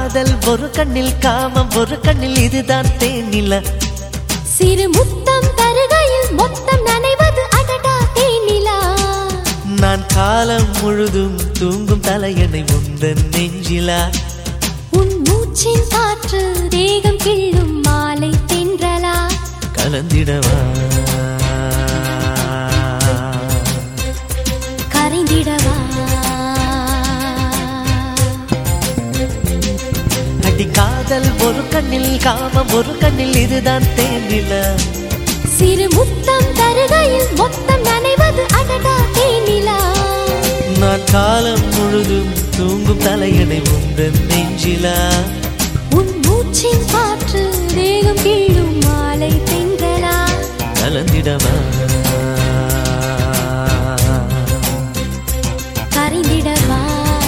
காதல் ஒரு கண்ணில் காமம் ஒரு கண்ணில் இதுதான் தேனில சிறு முத்தம் தருகையில் மொத்தம் நனைவது அடடா தேனிலா நான் காலம் முழுதும் தூங்கும் தலையணை உந்தன் நெஞ்சிலா உன் மூச்சின் காற்று தேகம் கிள்ளும் மாலை தென்றலா கலந்திடவா கரைந்திடவா அடி காதல் ஒரு கண்ணில் காமம் ஒரு கண்ணில் இதுதான் தேனில சிறு முத்தம் தருகையில் மொத்தம் நனைவது அடடா தேனிலா நான் காலம் முழுதும் தூங்கும் தலையணை உந்தன் நெஞ்சிலா உன் மூச்சின் காற்று தேகம் கிள்ளும் மாலை தென்றலா கலந்திடவா கரைந்திடவா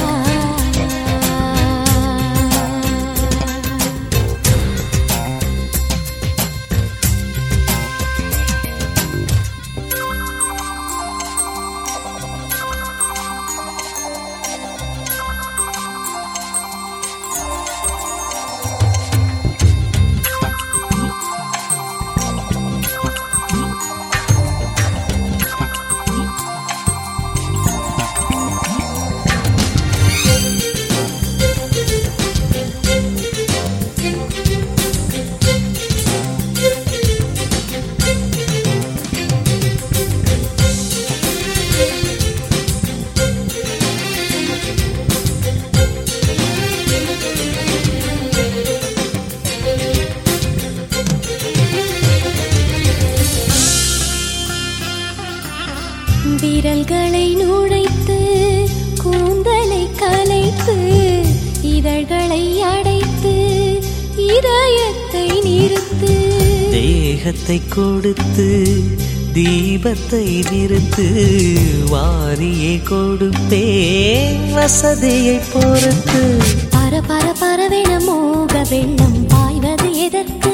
விரல்களை நுழைத்து கூந்தலை கலைத்து இதழ்களை அடைத்து இதயத்தை நிறுத்து தேகத்தை கொடுத்து தீபத்தை நிறுத்து வாரியே கொடுப்பேன் வசதியை பொறுத்து பர பர பரவென மோக வெள்ளம் பாய்வது எதற்கு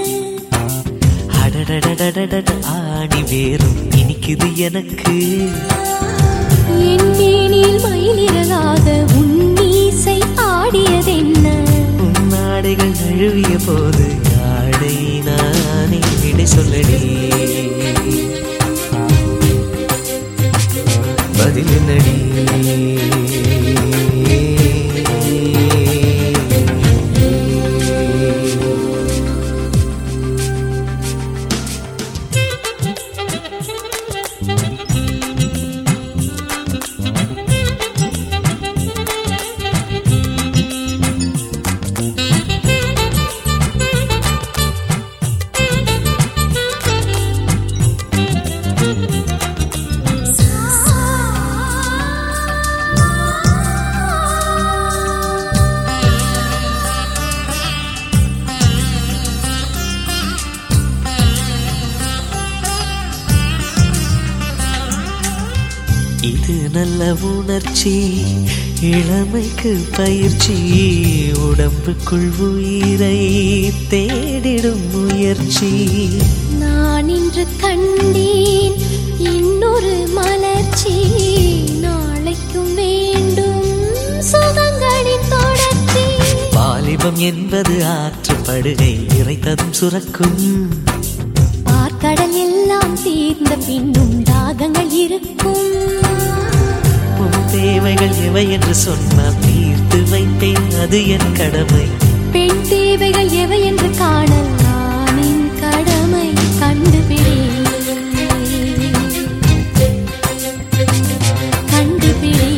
அடடடடடட ஆணி வேறும் இனிக்குது எனக்கு என் மேனில் மயிலிறகாக உன் மீசை ஆடியதென்ன உன் நாடைகள் நழுவிய போது ஆடை நானே விடை சொல்லடி பதில் என்னடி இது நல்ல உணர்ச்சி இளமைக்கு பயிற்சி உடம்புக்குள் உயிரை தேடிடும் முயற்சி நான் இன்று கண்டேன் இன்னொரு மலர்ச்சி நாளைக்கும் வேண்டும் சுகங்களின் தொடர்ச்சி வாலிபம் என்பது ஆற்றுப்படுகை இறைத்ததும் சுரக்கும் பார்க்கடல் எல்லாம் தீர்ந்த பின்னும் தாகங்கள் இருக்கும் உன் தேவைகள் எவை என்று சொன்னால் தீர்த்து வைப்பேன் அது என் கடமை பெண் தேவைகள் எவை என்று காணல் நானின் கடமை கண்டுபிடி கண்டுபிடி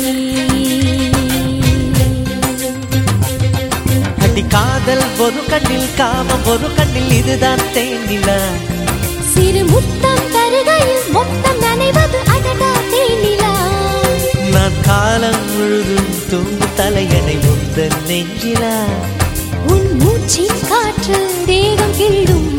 அடி காதல் ஒரு கண்ணில் காமம் ஒரு கண்ணில் இதுதான் தேனிலா சிறு முத்தம் தருகையில் மொத்தம் நனைவது அடடா தேனிலா நான் காலம் முழுதும் தூங்கு தலையணை முந்தன் நெஞ்சிலா உன் மூச்சின் காற்று தேகம் கிள்ளும்